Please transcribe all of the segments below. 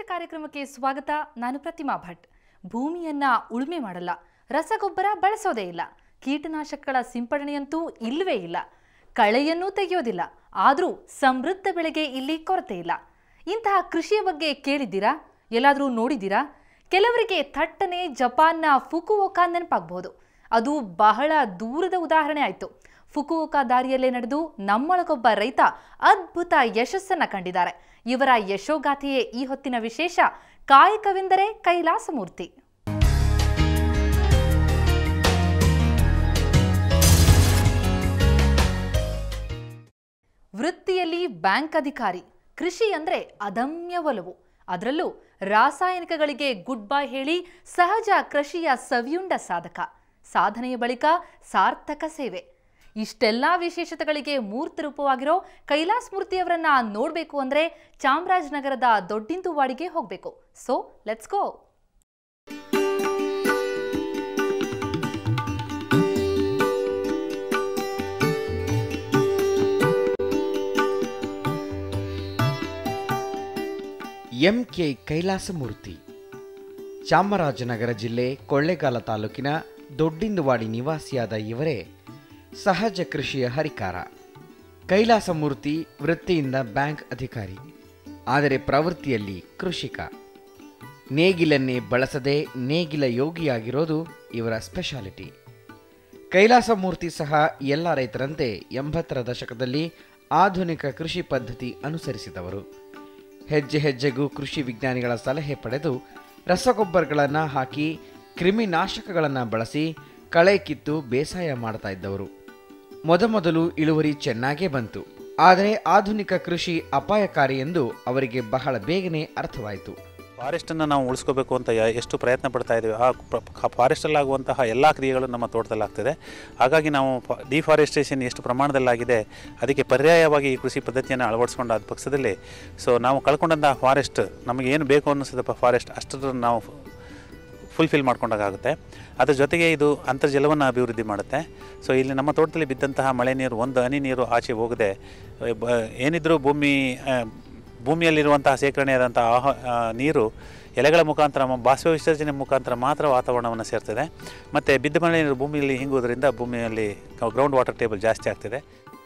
ಕಾರ್ಯಕ್ರಮಕ್ಕೆ ಸ್ವಾಗತ ನಾನು ಪ್ರತಿಮಾ ಭಟ್ ಭೂಮಿಯನ್ನ ಉಳುಮೆ ಮಾಡಲ್ಲ ರಸಗೊಬ್ಬರ ಬಳಸೋದೇ ಇಲ್ಲ ಕೀಟನಾಶಕಗಳ ಸಿಂಪಡಣೆಯಂತೂ ಇಲ್ಲವೇ ಇಲ್ಲ ಕಳೆಯನ್ನೂ ತೆಗೆಯೋದಿಲ್ಲ ಆದರೂ ಸಮೃದ್ಧ ಬೆಳೆಗೆ ಇಲ್ಲಿ ಕೊರತೆ ಇಲ್ಲ ಇಂತಹ ಕೃಷಿಯ ಬಗ್ಗೆ ಕೇಳಿದ್ದೀರಾ ಎಲ್ಲಾದರೂ ನೋಡಿದ್ದೀರಾ ಕೆಲವರಿಗೆ ಥಟ್ಟನೆ ಜಪಾನ್ನ ಫುಕುವೋಕಾ ನೆನಪಾಗಬಹುದು ಅದು ಬಹಳ ದೂರದ ಉದಾಹರಣೆ ಆಯಿತು ಫುಕುವೋಕಾ ದಾರಿಯಲ್ಲೇ ನಡೆದು ನಮ್ಮೊಳಗೊಬ್ಬ ರೈತ ಅದ್ಭುತ ಯಶಸ್ಸನ್ನ ಕಂಡಿದ್ದಾರೆ ಇವರ ಯಶೋಗಾಥೆಯೇ ಈ ಹೊತ್ತಿನ ವಿಶೇಷ ಕಾಯಕವೆಂದರೆ ಕೈಲಾಸಮೂರ್ತಿ ವೃತ್ತಿಯಲ್ಲಿ ಬ್ಯಾಂಕ್ ಅಧಿಕಾರಿ ಕೃಷಿ ಅಂದ್ರೆ ಅದಮ್ಯ ಒಲವು ಅದರಲ್ಲೂ ರಾಸಾಯನಿಕಗಳಿಗೆ ಗುಡ್ ಬೈ ಹೇಳಿ ಸಹಜ ಕೃಷಿಯ ಸವಿಯುಂಡ ಸಾಧಕ ಸಾಧನೆಯ ಬಳಿಕ ಸಾರ್ಥಕ ಸೇವೆ ಇಷ್ಟೆಲ್ಲ ವಿಶೇಷತೆಗಳಿಗೆ ಮೂರ್ತ ರೂಪವಾಗಿರೋ ಕೈಲಾಸ್ ಮೂರ್ತಿಯವರನ್ನ ನೋಡಬೇಕು ಅಂದ್ರೆ ಚಾಮರಾಜನಗರದ ದೊಡ್ಡಿಂದುವಾಡಿಗೆ ಹೋಗಬೇಕು so let's go M K Kailasamurthy Chamarajanagar ಜಿಲ್ಲೆ ಕೊಳ್ಳೇಗಾಲ ತಾಲೂಕಿನ ದೊಡ್ಡಿಂದುವಾಡಿ ನಿವಾಸಿಯಾದ ಇವರೇ ಸಹಜ ಕೃಷಿಯ ಹರಿಕಾರ ಕೈಲಾಸಮೂರ್ತಿ ವೃತ್ತಿಯಿಂದ ಬ್ಯಾಂಕ್ ಅಧಿಕಾರಿ ಆದರೆ ಪ್ರವೃತ್ತಿಯಲ್ಲಿ ಕೃಷಿಕ ನೇಗಿಲನ್ನೇ ಬಳಸದೆ ನೇಗಿಲ ಯೋಗಿಯಾಗಿರೋದು ಇವರ ಸ್ಪೆಷಾಲಿಟಿ ಕೈಲಾಸಮೂರ್ತಿ ಸಹ ಎಲ್ಲ ರೈತರಂತೆ ಎಂಬತ್ತರ ದಶಕದಲ್ಲಿ ಆಧುನಿಕ ಕೃಷಿ ಪದ್ಧತಿ ಅನುಸರಿಸಿದವರು ಹೆಜ್ಜೆ ಹೆಜ್ಜೆಗೂ ಕೃಷಿ ವಿಜ್ಞಾನಿಗಳ ಸಲಹೆ ಪಡೆದು ರಸಗೊಬ್ಬರಗಳನ್ನು ಹಾಕಿ ಕ್ರಿಮಿನಾಶಕಗಳನ್ನು ಬಳಸಿ ಕಳೆ ಕಿತ್ತು ಬೇಸಾಯ ಮಾಡ್ತಾ ಇದ್ದವರು ಮೊದಮೊದಲು ಇಳುವರಿ ಚೆನ್ನಾಗೇ ಬಂತು ಆದರೆ ಆಧುನಿಕ ಕೃಷಿ ಅಪಾಯಕಾರಿ ಎಂದು ಅವರಿಗೆ ಬಹಳ ಬೇಗನೆ ಅರ್ಥವಾಯಿತು ಫಾರೆಸ್ಟನ್ನು ನಾವು ಉಳಿಸ್ಕೋಬೇಕು ಅಂತ ಯ- ಎಷ್ಟು ಪ್ರಯತ್ನ ಪಡ್ತಾ ಇದ್ದೀವಿ ಆ ಫಾರೆಸ್ಟಲ್ಲಾಗುವಂತಹ ಎಲ್ಲ ಕ್ರಿಯೆಗಳು ನಮ್ಮ ತೋಟದಲ್ಲಾಗ್ತದೆ ಹಾಗಾಗಿ ನಾವು ಡಿಫಾರೆಸ್ಟೇಷನ್ ಎಷ್ಟು ಪ್ರಮಾಣದಲ್ಲಾಗಿದೆ ಅದಕ್ಕೆ ಪರ್ಯಾಯವಾಗಿ ಈ ಕೃಷಿ ಪದ್ಧತಿಯನ್ನು ಅಳವಡಿಸ್ಕೊಂಡಾದ ಪಕ್ಷದಲ್ಲಿ ಸೊ ನಾವು ಕಳ್ಕೊಂಡಂತಹ ಫಾರೆಸ್ಟ್ ನಮಗೆ ಏನು ಬೇಕು ಅನ್ನಿಸಿದಪ್ಪ ಫಾರೆಸ್ಟ್ ಅಷ್ಟನ್ನು ನಾವು ಫುಲ್ಫಿಲ್ ಮಾಡ್ಕೊಂಡಾಗುತ್ತೆ ಅದ್ರ ಜೊತೆಗೆ ಇದು ಅಂತರ್ಜಲವನ್ನು ಅಭಿವೃದ್ಧಿ ಮಾಡುತ್ತೆ ಸೊ ಇಲ್ಲಿ ನಮ್ಮ ತೋಟದಲ್ಲಿ ಬಿದ್ದಂತಹ ಮಳೆ ನೀರು ಒಂದು ಹನಿ ನೀರು ಆಚೆ ಹೋಗದೆ ಬ- ಏನಿದ್ರೂ ಭೂಮಿ ಆ, ಭೂಮಿಯಲ್ಲಿರುವಂತಹ ಸೇಕರಣೆಯಾದಂಥ ಆಹ ಆ, ನೀರು ಎಲೆಗಳ ಮುಖಾಂತರ ಮ- ಬಾಷ್ಪ ವಿಸರ್ಜನೆ ಮುಖಾಂತರ ಮಾತ್ರ ವಾತಾವರಣವನ್ನು ಸೇರ್ತದೆ ಮತ್ತು ಬಿದ್ದ ಮಳೆ ನೀರು ಭೂಮಿಯಲ್ಲಿ ಹಿಂಗುವುದರಿಂದ ಭೂಮಿಯಲ್ಲಿ ಗ್ರೌಂಡ್ ವಾಟರ್ ಟೇಬಲ್ ಜಾಸ್ತಿ ಆಗ್ತದೆ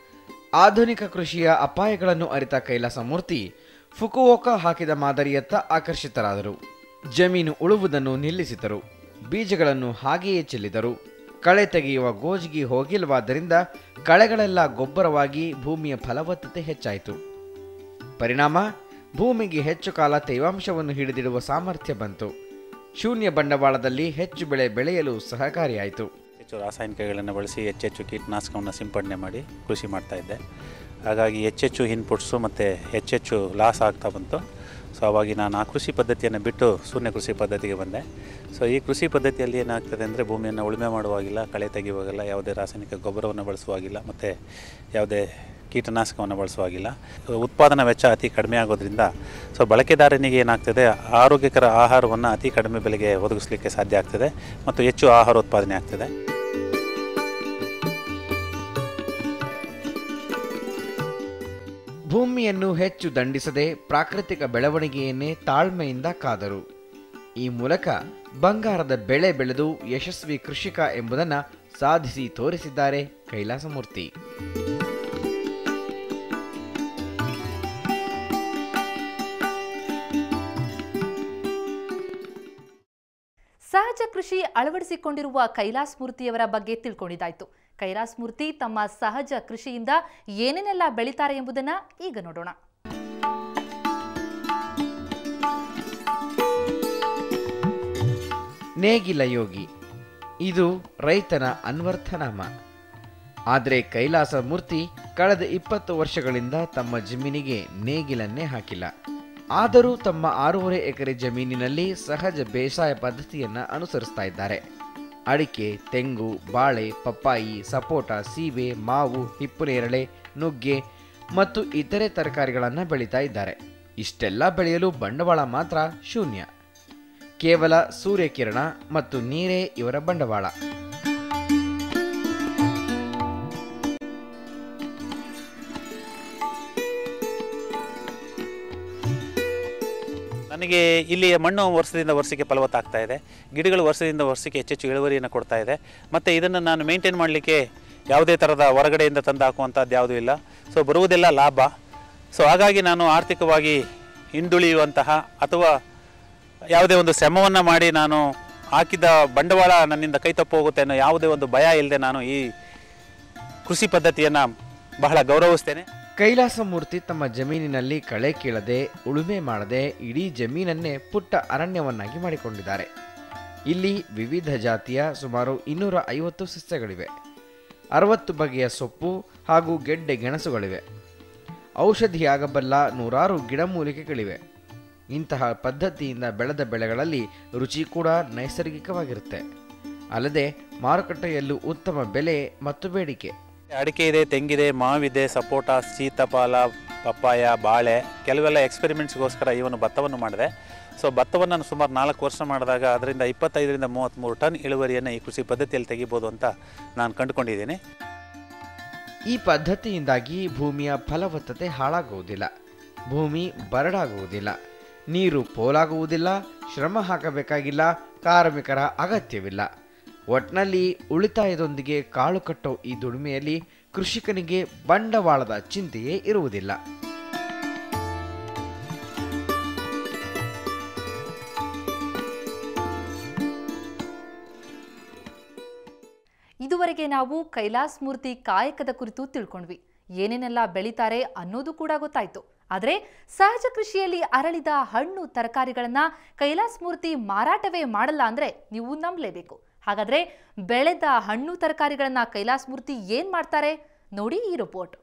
ಆಧುನಿಕ ಕೃಷಿಯ ಅಪಾಯಗಳನ್ನು ಅರಿತ ಕೈಲಾಸಮೂರ್ತಿ ಫುಕುವೋಕ ಹಾಕಿದ ಮಾದರಿಯತ್ತ ಆಕರ್ಷಿತರಾದರು ಜಮೀನು ಉಳುವುದನ್ನು ನಿಲ್ಲಿಸಿದರು ಬೀಜಗಳನ್ನು ಹಾಗೆಯೇ ಚೆಲ್ಲಿದರು ಕಳೆ ತೆಗೆಯುವ ಗೋಜಿಗೆ ಹೋಗಿಲ್ವಾದ್ದರಿಂದ ಕಳೆಗಳೆಲ್ಲ ಗೊಬ್ಬರವಾಗಿ ಭೂಮಿಯ ಫಲವತ್ತತೆ ಹೆಚ್ಚಾಯಿತು ಪರಿಣಾಮ ಭೂಮಿಗೆ ಹೆಚ್ಚು ಕಾಲ ತೇವಾಂಶವನ್ನು ಹಿಡಿದಿಡುವ ಸಾಮರ್ಥ್ಯ ಬಂತು ಶೂನ್ಯ ಬಂಡವಾಳದಲ್ಲಿ ಹೆಚ್ಚು ಬೆಳೆ ಬೆಳೆಯಲು ಸಹಕಾರಿಯಾಯಿತು ಹೆಚ್ಚು ರಾಸಾಯನಿಕಗಳನ್ನು ಬಳಸಿ ಹೆಚ್ಚೆಚ್ಚು ಕೀಟನಾಶಕವನ್ನು ಸಿಂಪಡಣೆ ಮಾಡಿ ಕೃಷಿ ಮಾಡ್ತಾ ಇದ್ದೆ ಹಾಗಾಗಿ ಹೆಚ್ಚೆಚ್ಚು ಇನ್ಪುಟ್ಸು ಮತ್ತು ಹೆಚ್ಚೆಚ್ಚು ಲಾಸ್ ಆಗ್ತಾ ಬಂತು ಸೊ ಅವಾಗಿ ನಾನು ಆ ಕೃಷಿ ಪದ್ಧತಿಯನ್ನು ಬಿಟ್ಟು ಶೂನ್ಯ ಕೃಷಿ ಪದ್ಧತಿಗೆ ಬಂದೆ ಸೊ ಈ ಕೃಷಿ ಪದ್ಧತಿಯಲ್ಲಿ ಏನಾಗ್ತದೆ ಅಂದರೆ ಭೂಮಿಯನ್ನು ಉಳುಮೆ ಮಾಡುವಾಗಿಲ್ಲ ಕಳೆ ತೆಗೆಯುವಾಗಿಲ್ಲ ಯಾವುದೇ ರಾಸಾಯನಿಕ ಗೊಬ್ಬರವನ್ನು ಬಳಸುವಾಗಿಲ್ಲ ಮತ್ತು ಯಾವುದೇ ಕೀಟನಾಶಕವನ್ನು ಬಳಸುವಾಗಿಲ್ಲ ಉತ್ಪಾದನಾ ವೆಚ್ಚ ಅತಿ ಕಡಿಮೆ ಆಗೋದ್ರಿಂದ ಸೊ ಬಳಕೆದಾರನಿಗೆ ಏನಾಗ್ತದೆ ಆರೋಗ್ಯಕರ ಆಹಾರವನ್ನು ಅತಿ ಕಡಿಮೆ ಬೆಲೆಗೆ ಒದಗಿಸಲಿಕ್ಕೆ ಸಾಧ್ಯ ಆಗ್ತದೆ ಮತ್ತು ಹೆಚ್ಚು ಆಹಾರ ಉತ್ಪಾದನೆ ಆಗ್ತದೆ ಭೂಮಿಯನ್ನು ಹೆಚ್ಚು ದಂಡಿಸದೆ ಪ್ರಾಕೃತಿಕ ಬೆಳವಣಿಗೆಯನ್ನೇ ತಾಳ್ಮೆಯಿಂದ ಕಾದರು ಈ ಮೂಲಕ ಬಂಗಾರದ ಬೆಳೆ ಬೆಳೆದು ಯಶಸ್ವಿ ಕೃಷಿಕ ಎಂಬುದನ್ನು ಸಾಧಿಸಿ ತೋರಿಸಿದ್ದಾರೆ ಕೈಲಾಸಮೂರ್ತಿ ಸಹಜ ಕೃಷಿ ಅಳವಡಿಸಿಕೊಂಡಿರುವ ಕೈಲಾಸ್ ಮೂರ್ತಿಯವರ ಬಗ್ಗೆ ತಿಳ್ಕೊಂಡಿದ್ದಾಯ್ತು ಕೈಲಾಸ್ ಮೂರ್ತಿ ತಮ್ಮ ಸಹಜ ಕೃಷಿಯಿಂದ ಏನೇನೆಲ್ಲ ಬೆಳಿತಾರೆ ಎಂಬುದನ್ನ ಈಗ ನೋಡೋಣ ನೇಗಿಲ ಯೋಗಿ ಇದು ರೈತನ ಅನ್ವರ್ಥನಾಮ ಆದರೆ ಕೈಲಾಸ ಮೂರ್ತಿ ಕಳೆದ ಇಪ್ಪತ್ತು ವರ್ಷಗಳಿಂದ ತಮ್ಮ ಜಮೀನಿಗೆ ನೇಗಿಲನ್ನೇ ಹಾಕಿಲ್ಲ ಆದರೂ ತಮ್ಮ ಆರೂವರೆ ಎಕರೆ ಜಮೀನಿನಲ್ಲಿ ಸಹಜ ಬೇಸಾಯ ಪದ್ಧತಿಯನ್ನ ಅನುಸರಿಸ್ತಾ ಇದ್ದಾರೆ ಅಡಿಕೆ ತೆಂಗು ಬಾಳೆ ಪಪ್ಪಾಯಿ ಸಪೋಟ ಸೀಬೆ ಮಾವು ಹಿಪ್ಪುನೇರಳೆ ನುಗ್ಗೆ ಮತ್ತು ಇತರೆ ತರಕಾರಿಗಳನ್ನು ಬೆಳೀತಾ ಇದ್ದಾರೆ ಇಷ್ಟೆಲ್ಲ ಬೆಳೆಯಲು ಬಂಡವಾಳ ಮಾತ್ರ ಶೂನ್ಯ ಕೇವಲ ಸೂರ್ಯಕಿರಣ ಮತ್ತು ನೀರೇ ಇವರ ಬಂಡವಾಳ ನನ್ನ ನನಗೆ ಇಲ್ಲಿಯ ಮಣ್ಣು ವರ್ಷದಿಂದ ವರ್ಷಕ್ಕೆ ಫಲವತ್ತಾಗ್ತಾ ಇದೆ ಗಿಡಗಳು ವರ್ಷದಿಂದ ವರ್ಷಕ್ಕೆ ಹೆಚ್ಚೆಚ್ಚು ಇಳುವರಿಯನ್ನು ಕೊಡ್ತಾ ಇದೆ ಮತ್ತು ಇದನ್ನು ನಾನು ಮೇಂಟೈನ್ ಮಾಡಲಿಕ್ಕೆ ಯಾವುದೇ ಥರದ ಹೊರಗಡೆಯಿಂದ ತಂದು ಹಾಕುವಂಥದ್ದು ಯಾವುದೂ ಇಲ್ಲ ಸೊ ಬರುವುದೆಲ್ಲ ಲಾಭ ಸೊ ಹಾಗಾಗಿ ನಾನು ಆರ್ಥಿಕವಾಗಿ ಹಿಂದುಳಿಯುವಂತಹ ಅಥವಾ ಯಾವುದೇ ಒಂದು ಶ್ರಮವನ್ನು ಮಾಡಿ ನಾನು ಹಾಕಿದ ಬಂಡವಾಳ ನನ್ನಿಂದ ಕೈ ತಪ್ಪು ಹೋಗುತ್ತೆ ಅನ್ನೋ ಯಾವುದೇ ಒಂದು ಭಯ ಇಲ್ಲದೆ ನಾನು ಈ ಕೃಷಿ ಪದ್ಧತಿಯನ್ನು ಬಹಳ ಗೌರವಿಸ್ತೇನೆ ಕೈಲಾಸಮೂರ್ತಿ ತಮ್ಮ ಜಮೀನಿನಲ್ಲಿ ಕಳೆ ಕೀಳದೆ ಉಳುಮೆ ಮಾಡದೆ ಇಡೀ ಜಮೀನನ್ನೇ ಪುಟ್ಟ ಅರಣ್ಯವನ್ನಾಗಿ ಮಾಡಿಕೊಂಡಿದ್ದಾರೆ ಇಲ್ಲಿ ವಿವಿಧ ಜಾತಿಯ ಸುಮಾರು ಇನ್ನೂರ ಐವತ್ತು ಸಸ್ಯಗಳಿವೆ ಅರವತ್ತು ಬಗೆಯ ಸೊಪ್ಪು ಹಾಗೂ ಗೆಡ್ಡೆ ಗೆಣಸುಗಳಿವೆ ಔಷಧಿಯಾಗಬಲ್ಲ ನೂರಾರು ಗಿಡಮೂಲಿಕೆಗಳಿವೆ ಇಂತಹ ಪದ್ಧತಿಯಿಂದ ಬೆಳೆದ ಬೆಳೆಗಳಲ್ಲಿ ರುಚಿ ಕೂಡ ನೈಸರ್ಗಿಕವಾಗಿರುತ್ತೆ ಅಲ್ಲದೆ ಮಾರುಕಟ್ಟೆಯಲ್ಲೂ ಉತ್ತಮ ಬೆಲೆ ಮತ್ತು ಬೇಡಿಕೆ ಅಡಿಕೆ ಇದೆ ತೆಂಗಿದೆ ಮಾವಿದೆ ಸಪೋಟ ಸೀತಾಫಲ ಪಪ್ಪಾಯ ಬಾಳೆ ಕೆಲವೆಲ್ಲ ಎಕ್ಸ್ಪೆರಿಮೆಂಟ್ಸ್ಗೋಸ್ಕರ ಇವನು ಭತ್ತವನ್ನು ಮಾಡಿದೆ ಸೊ ಭತ್ತವನ್ನು ನಾನು ಸುಮಾರು ನಾಲ್ಕು ವರ್ಷ ಮಾಡಿದಾಗ ಅದರಿಂದ ಇಪ್ಪತ್ತೈದರಿಂದ ಮೂವತ್ತ್ಮೂರು ಟನ್ ಇಳುವರಿಯನ್ನು ಈ ಕೃಷಿ ಪದ್ಧತಿಯಲ್ಲಿ ತೆಗಿಬೋದು ಅಂತ ನಾನು ಕಂಡುಕೊಂಡಿದ್ದೀನಿ ಈ ಪದ್ಧತಿಯಿಂದಾಗಿ ಭೂಮಿಯ ಫಲವತ್ತತೆ ಹಾಳಾಗುವುದಿಲ್ಲ ಭೂಮಿ ಬರಡಾಗುವುದಿಲ್ಲ ನೀರು ಪೋಲಾಗುವುದಿಲ್ಲ ಶ್ರಮ ಹಾಕಬೇಕಾಗಿಲ್ಲ ಕಾರ್ಮಿಕರ ಅಗತ್ಯವಿಲ್ಲ ಒಟ್ನಲ್ಲಿ ಉಳಿತಾಯದೊಂದಿಗೆ ಕಾಳು ಕಟ್ಟೋ ಈ ದುಡಿಮೆಯಲ್ಲಿ ಕೃಷಿಕನಿಗೆ ಬಂಡವಾಳದ ಚಿಂತೆಯೇ ಇರುವುದಿಲ್ಲ ಇದುವರೆಗೆ ನಾವು ಕೈಲಾಸ್ ಮೂರ್ತಿ ಕಾಯಕದ ಕುರಿತು ತಿಳ್ಕೊಂಡ್ವಿ ಏನೇನೆಲ್ಲ ಬೆಳೀತಾರೆ ಅನ್ನೋದು ಕೂಡ ಗೊತ್ತಾಯ್ತು ಆದರೆ ಸಹಜ ಕೃಷಿಯಲ್ಲಿ ಅರಳಿದ ಹಣ್ಣು ತರಕಾರಿಗಳನ್ನ ಕೈಲಾಸ್ ಮೂರ್ತಿ ಮಾರಾಟವೇ ಮಾಡಲ್ಲ ಅಂದ್ರೆ ನೀವು ನಂಬಲೇಬೇಕು ಹಾಗಾದ್ರೆ ಬೆಳೆದ ಹಣ್ಣು ತರಕಾರಿಗಳನ್ನ ಕೈಲಾಸ್ ಮೂರ್ತಿ ಏನ್ ಮಾಡ್ತಾರೆ ನೋಡಿ ಈ ರಿಪೋರ್ಟ್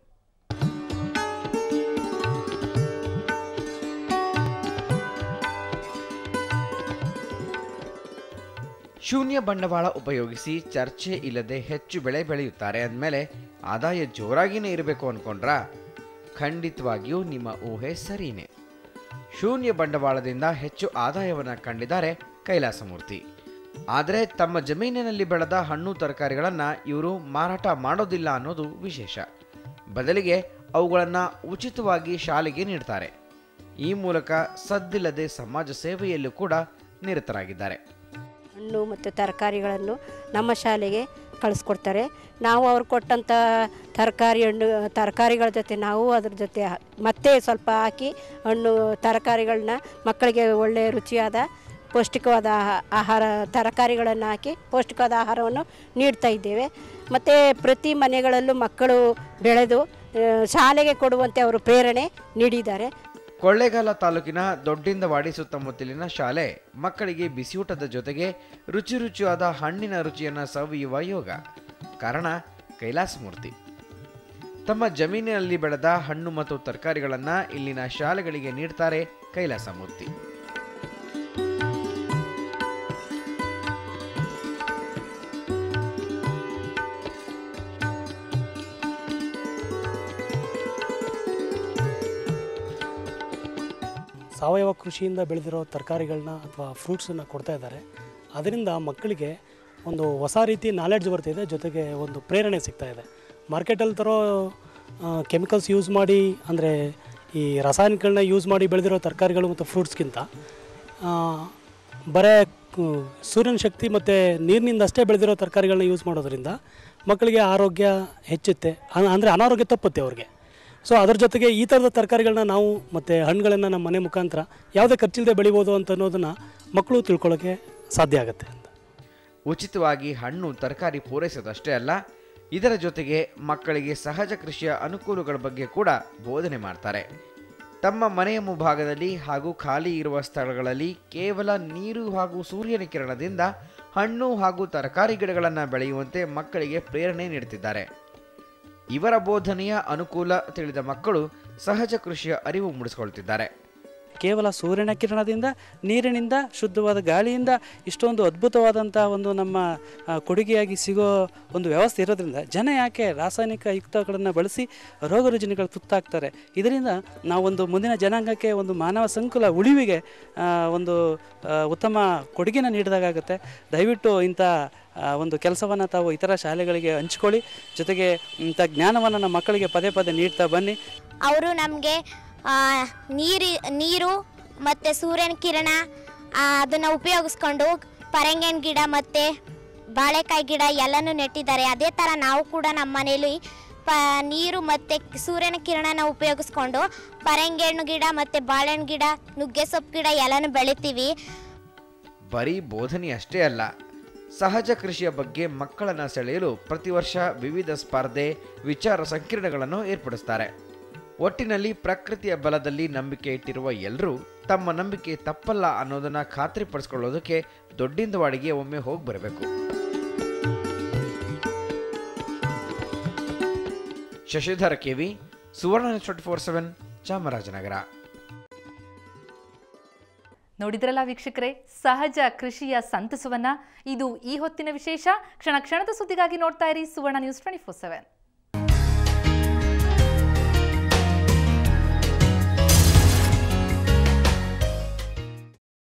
ಶೂನ್ಯ ಬಂಡವಾಳ ಉಪಯೋಗಿಸಿ ಚರ್ಚೆ ಇಲ್ಲದೆ ಹೆಚ್ಚು ಬೆಳೆ ಬೆಳೆಯುತ್ತಾರೆ ಅಂದಮೇಲೆ ಆದಾಯ ಜೋರಾಗಿನೇ ಇರಬೇಕು ಅನ್ಕೊಂಡ್ರಾ ಖಂಡಿತವಾಗಿಯೂ ನಿಮ್ಮ ಊಹೆ ಸರಿನೇ ಶೂನ್ಯ ಬಂಡವಾಳದಿಂದ ಹೆಚ್ಚು ಆದಾಯವನ್ನು ಕಂಡಿದ್ದಾರೆ ಕೈಲಾಸಮೂರ್ತಿ ಆದರೆ ತಮ್ಮ ಜಮೀನಿನಲ್ಲಿ ಬೆಳೆದ ಹಣ್ಣು ತರಕಾರಿಗಳನ್ನು ಇವರು ಮಾರಾಟ ಮಾಡೋದಿಲ್ಲ ಅನ್ನೋದು ವಿಶೇಷ ಬದಲಿಗೆ ಅವುಗಳನ್ನು ಉಚಿತವಾಗಿ ಶಾಲೆಗೆ ನೀಡ್ತಾರೆ ಈ ಮೂಲಕ ಸದ್ದಿಲ್ಲದೆ ಸಮಾಜ ಸೇವೆಯಲ್ಲೂ ಕೂಡ ನಿರತರಾಗಿದ್ದಾರೆ ಹಣ್ಣು ಮತ್ತು ತರಕಾರಿಗಳನ್ನು ನಮ್ಮ ಶಾಲೆಗೆ ಕಳಿಸ್ಕೊಡ್ತಾರೆ ನಾವು ಅವ್ರು ಕೊಟ್ಟಂಥ ತರಕಾರಿ ಹಣ್ಣು ತರಕಾರಿಗಳ ಜೊತೆ ನಾವು ಅದ್ರ ಜೊತೆ ಹ- ಮತ್ತೆ ಸ್ವಲ್ಪ ಹಾಕಿ ಹಣ್ಣು ತರಕಾರಿಗಳನ್ನ ಮಕ್ಕಳಿಗೆ ಒಳ್ಳೆಯ ರುಚಿಯಾದ ಪೌಷ್ಟಿಕವಾದ ಆಹಾ- ಆಹಾರ ತರಕಾರಿಗಳನ್ನು ಹಾಕಿ ಪೌಷ್ಟಿಕವಾದ ಆಹಾರವನ್ನು ನೀಡ್ತಾ ಇದ್ದೇವೆ ಮತ್ತು ಪ್ರತಿ ಮನೆಗಳಲ್ಲೂ ಮಕ್ಕಳು ಬೆಳೆದು ಆ, ಶಾಲೆಗೆ ಕೊಡುವಂತೆ ಅವರು ಪ್ರೇರಣೆ ನೀಡಿದ್ದಾರೆ ಕೊಳ್ಳೇಗಾಲ ತಾಲೂಕಿನ ದೊಡ್ಡಿಂದವಾಡಿ ಸುತ್ತಮುತ್ತಲಿನ ಶಾಲೆ ಮಕ್ಕಳಿಗೆ ಬಿಸಿಯೂಟದ ಜೊತೆಗೆ ರುಚಿ ರುಚಿಯಾದ ಹಣ್ಣಿನ ರುಚಿಯನ್ನು ಸವಿಯುವ ಯೋಗ ಕಾರಣ ಕೈಲಾಸಮೂರ್ತಿ ತಮ್ಮ ಜಮೀನಿನಲ್ಲಿ ಬೆಳೆದ ಹಣ್ಣು ಮತ್ತು ತರಕಾರಿಗಳನ್ನು ಇಲ್ಲಿನ ಶಾಲೆಗಳಿಗೆ ನೀಡ್ತಾರೆ ಕೈಲಾಸಮೂರ್ತಿ ಸಾವಯವ ಕೃಷಿಯಿಂದ ಬೆಳೆದಿರೋ ತರಕಾರಿಗಳನ್ನ ಅಥವಾ ಫ್ರೂಟ್ಸನ್ನು ಕೊಡ್ತಾ ಇದ್ದಾರೆ ಅದರಿಂದ ಮಕ್ಕಳಿಗೆ ಒಂದು ಹೊಸ ರೀತಿ ನಾಲೆಡ್ಜ್ ಬರ್ತಿದೆ ಜೊತೆಗೆ ಒಂದು ಪ್ರೇರಣೆ ಸಿಗ್ತಾ ಇದೆ ಮಾರ್ಕೆಟಲ್ಲಿ ತರೋ ಕೆಮಿಕಲ್ಸ್ ಯೂಸ್ ಮಾಡಿ ಅಂದರೆ ಈ ರಾಸಾಯನಿಕಗಳನ್ನ ಯೂಸ್ ಮಾಡಿ ಬೆಳೆದಿರೋ ತರಕಾರಿಗಳು ಮತ್ತು ಫ್ರೂಟ್ಸ್ಗಿಂತ ಬರೇ ಕು- ಸೂರ್ಯನ ಶಕ್ತಿ ಮತ್ತು ನೀರಿನಿಂದ ಅಷ್ಟೇ ಬೆಳೆದಿರೋ ತರಕಾರಿಗಳನ್ನ ಯೂಸ್ ಮಾಡೋದ್ರಿಂದ ಮಕ್ಕಳಿಗೆ ಆರೋಗ್ಯ ಹೆಚ್ಚುತ್ತೆ ಅ- ಅಂದರೆ ಅನಾರೋಗ್ಯ ತಪ್ಪುತ್ತೆ ಅವ್ರಿಗೆ ಸೊ ಅದ್ರ ಜೊತೆಗೆ ಈ ಥರದ ತರಕಾರಿಗಳನ್ನ ನಾವು ಮತ್ತು ಹಣ್ಣುಗಳನ್ನು ನಮ್ಮ ಮನೆ ಮುಖಾಂತರ ಯಾವುದೇ ಖರ್ಚಿಲ್ಲದೆ ಬೆಳಿಬೋದು ಅಂತ ಅನ್ನೋದನ್ನು ಮಕ್ಕಳು ತಿಳ್ಕೊಳ್ಳೋಕ್ಕೆ ಸಾಧ್ಯ ಆಗುತ್ತೆ ಅಂತ ಉಚಿತವಾಗಿ ಹಣ್ಣು ತರಕಾರಿ ಪೂರೈಸೋದಷ್ಟೇ ಅಲ್ಲ ಇದರ ಜೊತೆಗೆ ಮಕ್ಕಳಿಗೆ ಸಹಜ ಕೃಷಿಯ ಅನುಕೂಲಗಳ ಬಗ್ಗೆ ಕೂಡ ಬೋಧನೆ ಮಾಡ್ತಾರೆ ತಮ್ಮ ಮನೆಯ ಮುಂಭಾಗದಲ್ಲಿ ಹಾಗೂ ಖಾಲಿ ಇರುವ ಸ್ಥಳಗಳಲ್ಲಿ ಕೇವಲ ನೀರು ಹಾಗೂ ಸೂರ್ಯನ ಕಿರಣದಿಂದ ಹಣ್ಣು ಹಾಗೂ ತರಕಾರಿ ಗಿಡಗಳನ್ನು ಬೆಳೆಯುವಂತೆ ಮಕ್ಕಳಿಗೆ ಪ್ರೇರಣೆ ನೀಡುತ್ತಿದ್ದಾರೆ ಇವರ ಬೋಧನೆಯ ಅನುಕೂಲ ತಿಳಿದ ಮಕ್ಕಳು ಸಹಜ ಕೃಷಿಯ ಅರಿವು ಮೂಡಿಸಿಕೊಳ್ತಿದ್ದಾರೆ ಕೇವಲ ಸೂರ್ಯನ ಕಿರಣದಿಂದ ನೀರಿನಿಂದ ಶುದ್ಧವಾದ ಗಾಳಿಯಿಂದ ಇಷ್ಟೊಂದು ಅದ್ಭುತವಾದಂಥ ಒಂದು ನಮ್ಮ ಆ, ಕೊಡುಗೆಯಾಗಿ ಸಿಗೋ ಒಂದು ವ್ಯವಸ್ಥೆ ಇರೋದ್ರಿಂದ ಜನ ಯಾಕೆ ರಾಸಾಯನಿಕ ಯುಕ್ತಗಳನ್ನು ಬಳಸಿ ರೋಗ ರುಜಿನಗಳು ತುತ್ತಾಗ್ತಾರೆ ಇದರಿಂದ ನಾವೊಂದು ಮುಂದಿನ ಜನಾಂಗಕ್ಕೆ ಒಂದು ಮಾನವ ಸಂಕುಲ ಉಳಿವಿಗೆ ಆ, ಒಂದು ಆ, ಉತ್ತಮ ಕೊಡುಗೆನ ನೀಡಿದಾಗುತ್ತೆ ದಯವಿಟ್ಟು ಇಂಥ ಆ, ಒಂದು ಕೆಲಸವನ್ನು ತಾವು ಇತರ ಶಾಲೆಗಳಿಗೆ ಹಂಚ್ಕೊಳ್ಳಿ ಜೊತೆಗೆ ಇಂಥ ಜ್ಞಾನವನ್ನು ನಮ್ಮ ಮಕ್ಕಳಿಗೆ ಪದೇ ಪದೇ ನೀಡ್ತಾ ಬನ್ನಿ ಅವರು ನಮಗೆ ನೀರಿ ನೀರು ಮತ್ತು ಸೂರ್ಯನ ಕಿರಣ ಆ, ಅದನ್ನು ಉಪಯೋಗಿಸ್ಕೊಂಡು ಪರಂಗಿನ ಗಿಡ ಮತ್ತು ಬಾಳೆಕಾಯಿ ಗಿಡ ಎಲ್ಲನೂ ನೆಟ್ಟಿದ್ದಾರೆ ಅದೇ ಥರ ನಾವು ಕೂಡ ನಮ್ಮ ಮನೇಲಿ ಪ ನೀರು ಮತ್ತು ಸೂರ್ಯನ ಕಿರಣನ ಉಪಯೋಗಿಸ್ಕೊಂಡು ಪರಂಗಿಹಣ್ಣು ಗಿಡ ಮತ್ತು ಬಾಳೆಹಣ್ಣು ಗಿಡ ನುಗ್ಗೆ ಸೊಪ್ಪು ಗಿಡ ಎಲ್ಲನೂ ಬೆಳಿತೀವಿ ಬರೀ ಬೋಧನೆ ಅಷ್ಟೇ ಅಲ್ಲ ಸಹಜ ಕೃಷಿಯ ಬಗ್ಗೆ ಮಕ್ಕಳನ್ನು ಸೆಳೆಯಲು ಪ್ರತಿ ವರ್ಷ ವಿವಿಧ ಸ್ಪರ್ಧೆ ವಿಚಾರ ಸಂಕಿರಣಗಳನ್ನು ಏರ್ಪಡಿಸ್ತಾರೆ ಒಟ್ಟಿನಲ್ಲಿ ಪ್ರಕೃತಿಯ ಬಲದಲ್ಲಿ ನಂಬಿಕೆ ಇಟ್ಟಿರುವ ಎಲ್ಲರೂ ತಮ್ಮ ನಂಬಿಕೆ ತಪ್ಪಲ್ಲ ಅನ್ನೋದನ್ನ ಖಾತ್ರಿಪಡಿಸ್ಕೊಳ್ಳೋದಕ್ಕೆ ದೊಡ್ಡಿಂದವಾಡಿಗೆ ಒಮ್ಮೆ ಹೋಗಿ ಬರಬೇಕು Shashidhara K V Suvarna twenty four seven Chamarajanagar ನೋಡಿದ್ರಲ್ಲ ವೀಕ್ಷಕರೇ ಸಹಜ ಕೃಷಿಯ ಸಂತಸವನ್ನ ಇದು ಈ ಹೊತ್ತಿನ ವಿಶೇಷ ಕ್ಷಣ ಕ್ಷಣದ ಸುದ್ದಿಗಾಗಿ ನೋಡ್ತಾ ಇರಿ Suvarna news twenty four seven